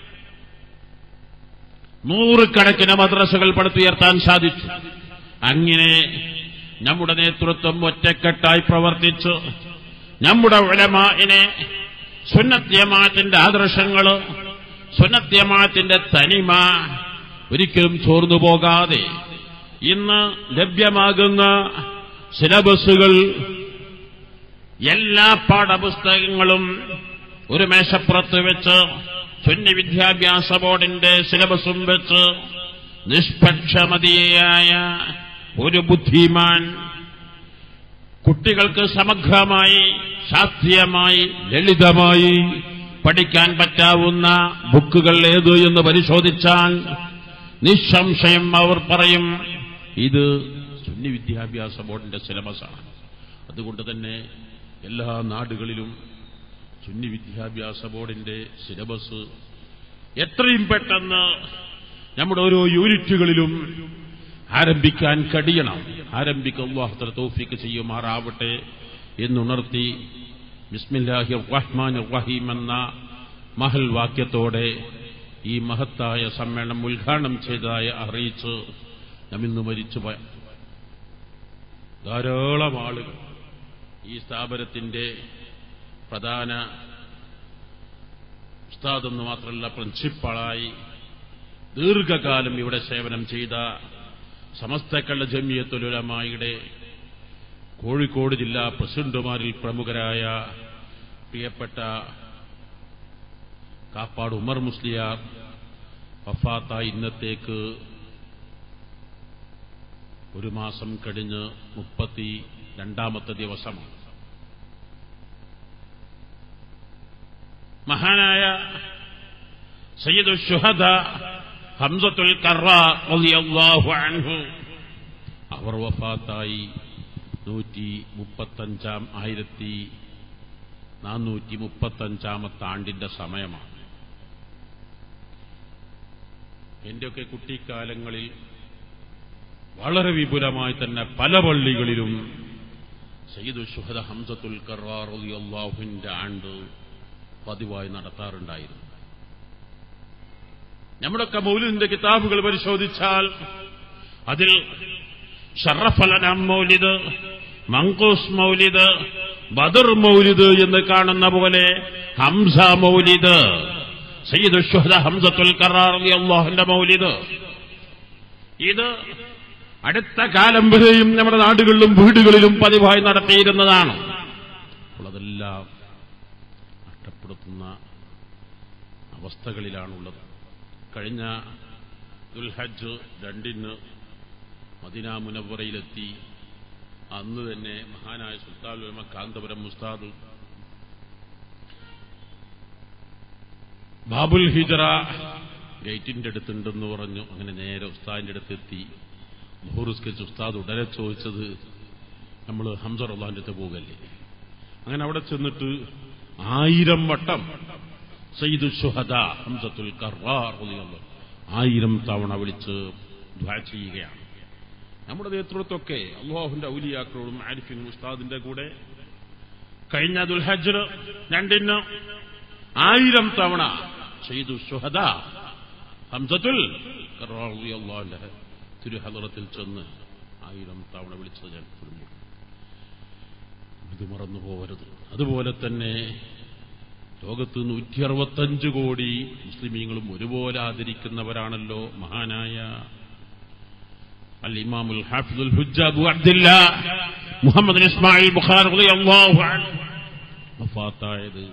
Speaker 1: നൂറുകണക്കിന് മദ്രസകൾ പടുത്തുയർത്താൻ സാധിച്ചു അങ്ങനെ നമ്മുടെ നേതൃത്വം ഒറ്റക്കെട്ടായി പ്രവർത്തിച്ചു നമ്മുടെ ഉലമാനെ സുന്നത്യമാത്തിന്റെ ആദർശങ്ങള് സുന്നത്യമാത്തിന്റെ തനിമ ഒരിക്കലും ചോർന്നു പോകാതെ ഇന്ന് ലഭ്യമാകുന്ന സിലബസുകൾ എല്ലാ പാഠപുസ്തകങ്ങളും ഒരു മേശപ്പുറത്ത് വെച്ച് സുന്നി വിദ്യാഭ്യാസ ബോർഡിന്റെ സിലബസും വെച്ച് നിഷ്പക്ഷമതിയായ ഒരു ബുദ്ധിമാൻ കുട്ടികൾക്ക് സമഗ്രമായി ശാസ്ത്രീയമായി ലളിതമായി പഠിക്കാൻ പറ്റാവുന്ന ബുക്കുകൾ ഏത് എന്ന് പരിശോധിച്ചാൽ നിസ്സംശയം അവർ പറയും ഇത് സുന്നി വിദ്യാഭ്യാസ ബോർഡിന്റെ സിലബസാണ് അതുകൊണ്ട് തന്നെ എല്ലാ നാടുകളിലും സുന്നി വിദ്യാഭ്യാസ ബോർഡിന്റെ സിലബസ് എത്രയും പെട്ടെന്ന് നമ്മുടെ ഓരോ യൂണിറ്റുകളിലും ആരംഭിക്കാൻ കഴിയണം ആരംഭിക്കുക തോഫിക്ക് ചെയ്യുമാറാവട്ടെ എന്നുണർത്തി ബിസ്മില്ലാഹി റഹ്മാൻ റഹീം എന്ന മഹൽ വാക്യത്തോടെ ഈ മഹത്തായ സമ്മേളനം ഉദ്ഘാടനം ചെയ്തതായി അറിയിച്ച് നമ്മിന്ന് മരിച്ചുപോയ ധാരാളം ആളുകൾ ഈ സ്ഥാപനത്തിന്റെ പ്രധാന ഉസ്താദെന്ന് മാത്രമല്ല പ്രിൻസിപ്പാളായി ദീർഘകാലം ഇവിടെ സേവനം ചെയ്ത സമസ്തക്കളുടെ ജമിയത്തുലമായുടെ കോഴിക്കോട് ജില്ലാ പ്രസിഡന്റുമാരിൽ പ്രമുഖരായ പ്രിയപ്പെട്ട കാപ്പാട് ഉമർ മുസ്ലിയാർ വഫാത്തായി ഇന്നത്തേക്ക് ഒരു മാസം കഴിഞ്ഞ് മുപ്പത്തി രണ്ടാമത്തെ ദിവസമാണ് മഹാനായ സയ്യിദു ഷുഹദ ഹംസത്തുൽ കറ റളിയല്ലാഹു അൻഹു അവർ വഫാത്തായി നൂറ്റി മുപ്പത്തഞ്ചാം ആയിരത്തി നാനൂറ്റി മുപ്പത്തഞ്ചാമത്തെ ആണ്ടിന്റെ സമയമാണ് എന്റെയൊക്കെ കുട്ടിക്കാലങ്ങളിൽ വളരെ വിപുലമായി തന്നെ പല പള്ളികളിലും സയ്യിദു ഷുഹദ ഹംസത്തുൽ കറാർ അള്ളാഹുവിന്റെ ആണ്ട് പതിവായി നടത്താറുണ്ടായിരുന്നു നമ്മുടെയൊക്കെ മൗലിദിന്റെ കിതാബുകൾ പരിശോധിച്ചാൽ അതിൽ ഷറഫലനം മൗലിദ് മങ്കൂസ് മൗലിദ് ബദർ മൗലിദ് എന്ന് കാണുന്ന പോലെ ഹംസ മൗലിദ് സയ്യിദ് ഷുഹദ ഹംസത്തുൽ കറാർ അള്ളാഹുന്റെ മൗലിദ് ഇത് അടുത്ത കാലം വരെയും നമ്മുടെ നാടുകളിലും വീടുകളിലും പതിവായി നടത്തിയിരുന്നതാണ് അപ്പോൾ അതെല്ലാം നഷ്ടപ്പെടുത്തുന്ന അവസ്ഥകളിലാണുള്ളത് കഴിഞ്ഞ ദുൽഹജ് രണ്ടിന് മദിന മുനവറയിലെത്തി അന്ന് തന്നെ മഹാനായ സുൽത്താൻ ഉലമ കാന്തപുരം മുസ്താദ് ബാബുൽ ഹിജറ ഗേറ്റിന്റെ അടുത്തുണ്ടെന്ന് പറഞ്ഞു അങ്ങനെ നേരെ ഉസ്താദിന്റെ അടുത്തെത്തി മുഹൂറിസ്കച്ച് ഉസ്താദ് ഉടനെ ചോദിച്ചത് നമ്മൾ ഹംസർ അള്ളാഹിന്റെ അടുത്ത് പോകല്ലേ അങ്ങനെ അവിടെ ചെന്നിട്ട് ആയിരം വട്ടം സയ്യിദ് ഷുഹദ ഹംസത്തുൽ കറാർ റളിയല്ലാഹു ആയിരം തവണ വിളിച്ച് ദ്വാ ചെയ്യുകയാണ് നമ്മുടെ നേതൃത്വമൊക്കെ അള്ളാഹുന്റെ ഔലിയാക്കളോടും ആരിഫിൻ ഉസ്താദിന്റെ കൂടെ കഴിഞ്ഞ ദുൽഹജ്ജ് രണ്ടിന് ആയിരം തവണ ചെയ്തു ഷുഹദ ഹംസത്തുൽ അള്ളാഹുന്റെ തിരുഹലറത്തിൽ ചെന്ന് ആയിരം തവണ വിളിച്ചത് ഞാൻ കുടുംബം ഇത് മറന്നു പോകരുത് അതുപോലെ തന്നെ ലോകത്ത് നൂറ്റി അറുപത്തഞ്ച് കോടി മുസ്ലിമീങ്ങളും ഒരുപോലെ ആദരിക്കുന്നവരാണല്ലോ മഹാനായ അൽ ഇമാമുൽ ഹാഫിദുൽ ഹുജ്ജ അബു അബ്ദില്ല മുഹമ്മദ് ഇസ്മായിൽ ബുഖാർ റളിയല്ലാഹു അൻഹു വഫാത്തായത്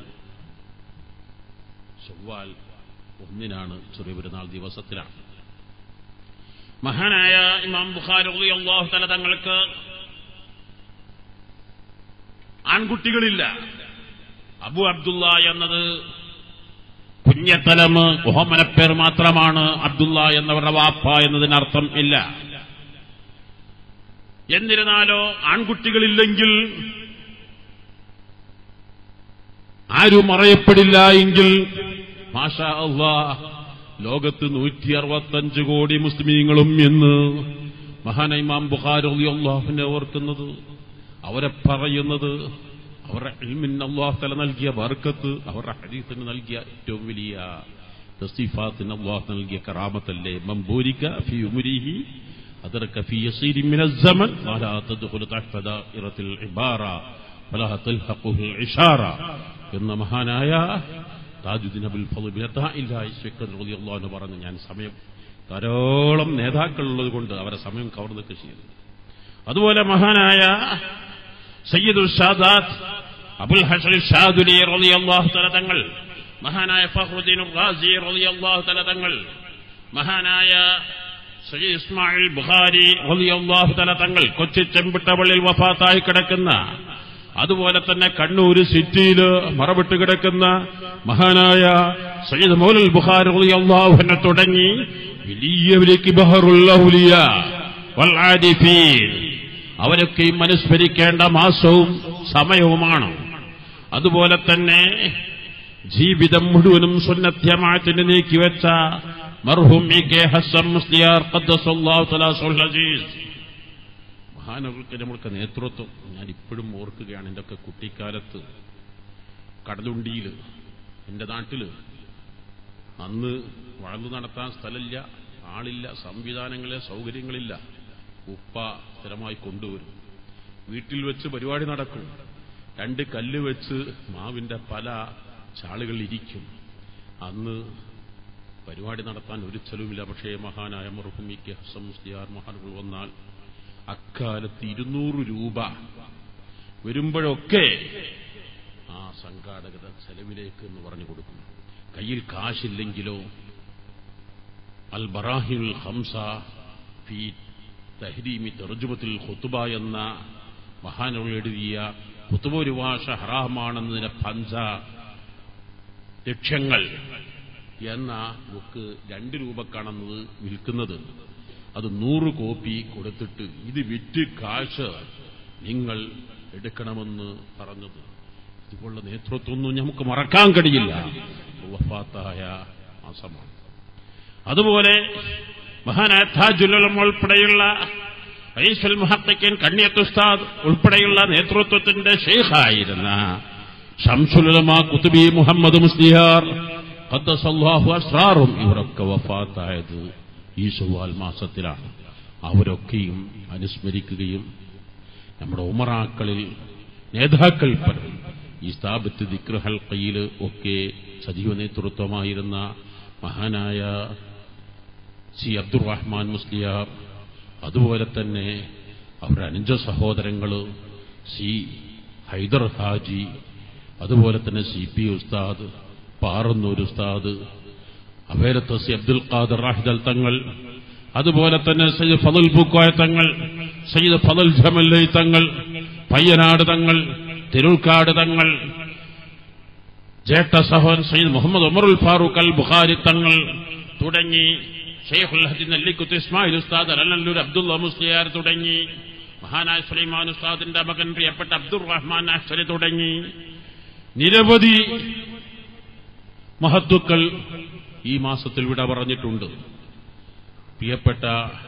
Speaker 1: ചൊവ്വാൽ ഒന്നിനാണ് ചെറിയ പെരുന്നാൾ ദിവസത്തിലാണ് മഹാനായ ഇമാം ബുഖാർ റളിയല്ലാഹു തആല തങ്ങൾക്ക് ആൺകുട്ടികളില്ല അബു അബ്ദുള്ള എന്നത് കുഞ്ഞത്തലമ് ഓമനപ്പേർ മാത്രമാണ് അബ്ദുള്ള എന്നവരുടെ വാപ്പ എന്നതിനർത്ഥം ഇല്ല എന്നിരുന്നാലോ ആൺകുട്ടികളില്ലെങ്കിൽ ആരും അറിയപ്പെടില്ല എങ്കിൽ മാഷാ അള്ളാ ലോകത്ത് നൂറ്റി അറുപത്തഞ്ച് കോടി മുസ്ലിമീങ്ങളും എന്ന് മഹാനൈമാം ബുഖാരി അള്ളാഹുവിനെ ഓർക്കുന്നത് അവരെ പറയുന്നത് അവരുടെ ഇൽമിന് അള്ളാഹു തല നൽകിയ ബർക്കത്ത് അവരുടെ ഹദീസിന് നൽകിയ ഏറ്റവും വലിയ തസ്തീഫാത്തിന് അള്ളാഹു നൽകിയ കറാമത്തല്ലേ മംബൂരിക്ക ഫി ഉമുരിഹി أدرك في يسير من الزمن ولا تدخل تحت دائرة العبارة ولا تلحقه العشارة എന്ന മഹാനായ താജുദ്ദീൻ അബുൽ ഫضل എന്ന് പറഞ്ഞ് ഞാൻ സമയം ധാരാളം നേതാക്കളുള്ളത് കൊണ്ട് അവരെ സമയം കവർന്നൊക്കെ ചെയ്യുന്നു അതുപോലെ മഹാനായ സയ്യിദുൽ ഷാദാത്ത് അബുൽ ഹസൻ ഷാദുലി റളിയല്ലാഹു തആല തങ്ങൾ മഹാനായ ഫഖ്റുദ്ദീൻ റാസി റളിയല്ലാഹു തആല തങ്ങൾ മഹാനായ സയ്യിദ് ഇസ്മായിൽ ബുഖാരി റളിയല്ലാഹു തആല തങ്ങൾ കൊച്ചി ചെമ്പിട്ടപള്ളിയിൽ വഫാത്തായി കിടക്കുന്ന അതുപോലെ തന്നെ കണ്ണൂർ സിറ്റിയിൽ മറവിട്ട് കിടക്കുന്ന മഹാനായ സയ്യിദ് മൗലൽ ബുഖാരി റളിയല്ലാഹുവിനെ തുടങ്ങി വലിയ വലിയ ബഹറുൽ ഔലിയ വൽ ആദിഫീൻ അവരൊക്കെയും അനുസ്മരിക്കേണ്ട മാസവും സമയവുമാണ് അതുപോലെ തന്നെ ജീവിതം മുഴുവനും സുന്നത്യമാറ്റിന് നീക്കിവെച്ച മർഹൂം ഇ കെ ഹസൻ മുസ്ലിയാർ ഖദ്ദസല്ലാഹു തആല അസീസ് മഹാനവർക്ക് നമ്മൾക്ക് നേതൃത്വം ഞാൻ ഇപ്പോഴും ഓർക്കുകയാണ് എൻ്റെ ഒക്കെ കുട്ടിക്കാലത്ത് കടലുണ്ടിയിൽ എൻ്റെ നാട്ടിൽ അന്ന് വളർന്നു നടത്താൻ സ്ഥലമില്ല ആളില്ല സംവിധാനങ്ങളില്ല സൗകര്യങ്ങളില്ല ഉപ്പ സ്ഥിരമായി കൊണ്ടുവരും വീട്ടിൽ വെച്ച് പരിപാടി നടക്കും രണ്ട് കല്ല് വെച്ച് മാവിന്റെ പല ചാളുകൾ ഇരിക്കും അന്ന് പരിപാടി നടത്താൻ ഒരു ചെലവില്ല പക്ഷേ മഹാനായ മറുഹുമിക്ക് ഹസം മുസ്ലിയാർ മഹാനുകൾ വന്നാൽ അക്കാലത്ത് ഇരുന്നൂറ് രൂപ വരുമ്പോഴൊക്കെ ആ സംഘാടകത ചെലവിലേക്ക് എന്ന് പറഞ്ഞു കൊടുക്കും കയ്യിൽ കാശില്ലെങ്കിലോ അൽ ബറാഹിൽ ഹംസ ഫി തഹരീമി തെർജുമത്തിൽ ഖുത്തുബ എന്ന മഹാനുകൾ എഴുതിയ കുത്തുബൊരു ഭാഷ ഹറാമാണെന്നതിന്റെ പഞ്ച ലക്ഷ്യങ്ങൾ എന്ന ബുക്ക് രണ്ട് രൂപക്കാണെന്നത് വിൽക്കുന്നത് അത് നൂറ് കോപ്പി കൊടുത്തിട്ട് ഇത് വിറ്റ് കാശ് നിങ്ങൾ എടുക്കണമെന്ന് പറഞ്ഞത് ഇതുപോലുള്ള നേതൃത്വമൊന്നും നമുക്ക് മറക്കാൻ കഴിയില്ല വഫാത്തായ മാസമാണ് അതുപോലെ മഹാനായ താജുലം ഉൾപ്പെടെയുള്ള ഐസുൽ മുഹത്തക്കൻ കണ്ണിയത്ത് ഉസ്താദ് ഉൾപ്പെടെയുള്ള നേതൃത്വത്തിന്റെ ഷെയ്ഖായിരുന്ന ഷംസുലമ കുത്തുബി മുഹമ്മദ് മുസ്ലിയാർ ഖദ്ദസല്ലാഹു അസ്റാറും ഇവരൊക്കെ വഫാത്തായത് ഈ സുവാൽ മാസത്തിലാണ് അവരൊക്കെയും അനുസ്മരിക്കുകയും നമ്മുടെ ഉമറാക്കളിൽ നേതാക്കൾ പലരും ഈ സ്ഥാപത്ത് ദിക്ർ ഹൽക്കയിൽ ഒക്കെ സജീവ നേതൃത്വമായിരുന്ന മഹാനായ സി അബ്ദുറഹ്മാൻ മുസ്ലിയാർ അതുപോലെ തന്നെ അവരുടെ അനുജ സഹോദരങ്ങൾ സി ഹൈദർ ഹാജി അതുപോലെ തന്നെ സി പി ഉസ്താദ് പാറന്നൂർ ഉസ്താദ് അവേരത്ത് സി അബ്ദുൽ ഖാദർ റാഹിദൽ തങ്ങൾ അതുപോലെ തന്നെ സയ്യിദ് ഫതൽ പൂക്കോയ തങ്ങൾ സയ്യിദ് ഫതൽ ജമല്ലൈ തങ്ങൾ പയ്യനാട് തങ്ങൾ തിരുൾക്കാട് തങ്ങൾ ജേട്ട സഹോൻ സയ്യിദ് മുഹമ്മദ് ഉമറുൽ ഫാറൂഖ് അൽ ബുഖാരി തങ്ങൾ തുടങ്ങി ഷെയ്ഖുൽ ഹദി നെല്ലിക്കുത്ത് ഇസ്മായിൽ ഉസ്താദ് അലനല്ലൂർ അബ്ദുള്ള മുസ്ലിയാർ തുടങ്ങി മഹാനായ സുലൈമാൻ ഉസ്താദിന്റെ മകൻ പ്രിയപ്പെട്ട അബ്ദുൾ റഹ്മാൻ അഷ്റരി തുടങ്ങി നിരവധി മഹത്തുക്കൾ ഈ മാസത്തിൽ വിട പറഞ്ഞിട്ടുണ്ട് പ്രിയപ്പെട്ട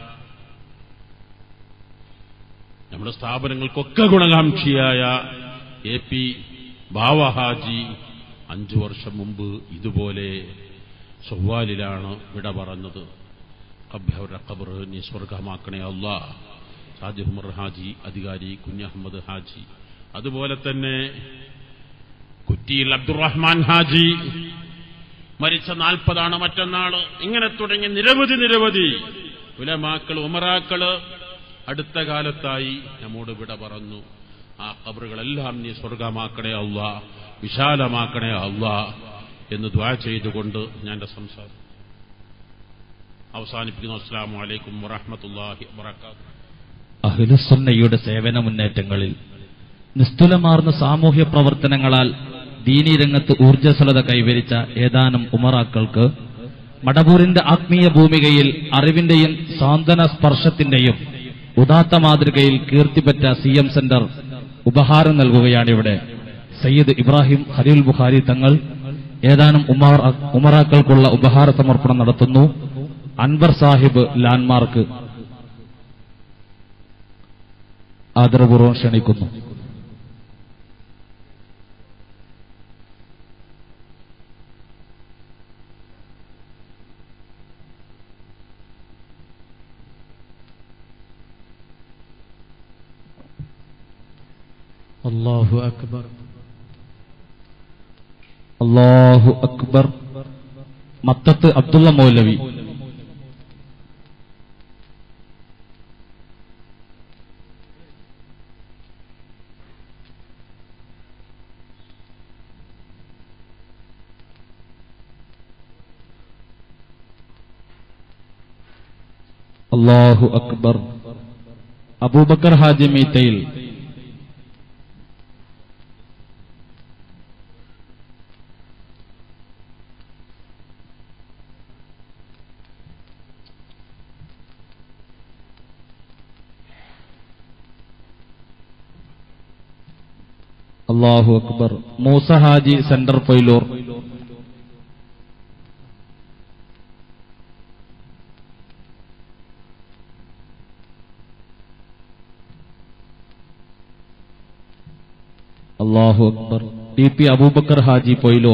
Speaker 1: നമ്മുടെ സ്ഥാപനങ്ങൾക്കൊക്കെ ഗുണകാംക്ഷിയായ എ പി ബാവഹാജി അഞ്ചു വർഷം മുമ്പ് ഇതുപോലെ ചൊവ്വാലിലാണ് വിട പറഞ്ഞത് അവരുടെ ഖബർ നീ സ്വർഗമാക്കണേ അല്ലാ സാജി ഉമർ ഹാജി അധികാരി കുഞ്ഞഹമ്മദ് ഹാജി അതുപോലെ തന്നെ കുറ്റിയിൽ അബ്ദുറഹ്മാൻ ഹാജി മരിച്ച നാൽപ്പതാണ് മറ്റന്നാള് ഇങ്ങനെ തുടങ്ങി നിരവധി നിരവധി ഉലമാക്കൾ ഉമറാക്കള് അടുത്ത കാലത്തായി നമ്മോട് വിട പറഞ്ഞു ആ കബറുകളെല്ലാം നീ സ്വർഗമാക്കണേ അല്ല വിശാലമാക്കണേ അല്ല എന്ന് ദ്വാ ചെയ്തുകൊണ്ട് ഞാൻ എൻ്റെ സംസാരം അവസാനിപ്പിക്കുന്നു അസ്സാം വലൈക്കും വറഹമത്തല്ലാഹി വബർക്കാത്തു
Speaker 2: അഖിലുസുന്നയുടെ സേവന മുന്നേറ്റങ്ങളിൽ നിസ്തുലമാർന്ന സാമൂഹ്യ പ്രവർത്തനങ്ങളാൽ ദീനീ രംഗത്ത് ഊർജ്ജസ്വലത കൈവരിച്ച ഏതാനും ഉമറാക്കൾക്ക് മടവൂരിന്റെ ആത്മീയ ഭൂമികയിൽ അറിവിന്റെയും സാന്ത്വന സ്പർശത്തിന്റെയും ഉദാത്ത മാതൃകയിൽ കീർത്തിപ്പറ്റ സി എം സെന്റർ ഉപഹാരം നൽകുകയാണിവിടെ സയ്യിദ് ഇബ്രാഹിം ഹരീൽ ബുഖാരി തങ്ങൾ ഏതാനും ഉമാർ ഉമറാക്കൾക്കുള്ള ഉപഹാര സമർപ്പണം നടത്തുന്നു അൻവർ സാഹിബ് ലാൻഡ്മാർക്ക് ആദരപൂർവ്വം ക്ഷണിക്കുന്നു
Speaker 3: അല്ലാഹു അക്ബർ
Speaker 2: അള്ളാഹു അക്ബർ മത്തത്ത് അബ്ദുള്ള മൗലവി അള്ളാഹു അക്ബർ അബൂബക്കർ ഹാജി മീത്തയിൽ അള്ളാഹു അക്ബർ മൂസ ഹാജി സെന്റർ പൊയിലൂർ അള്ളാഹു അക്ബർ T P Aboobacker Haji Poyilur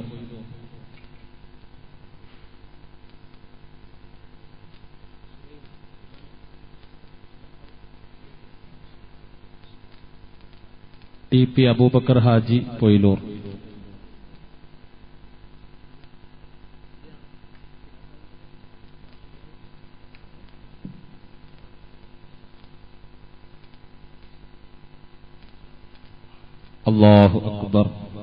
Speaker 2: T P Aboobacker Haji Poyilur അള്ളാഹു അക്ബർ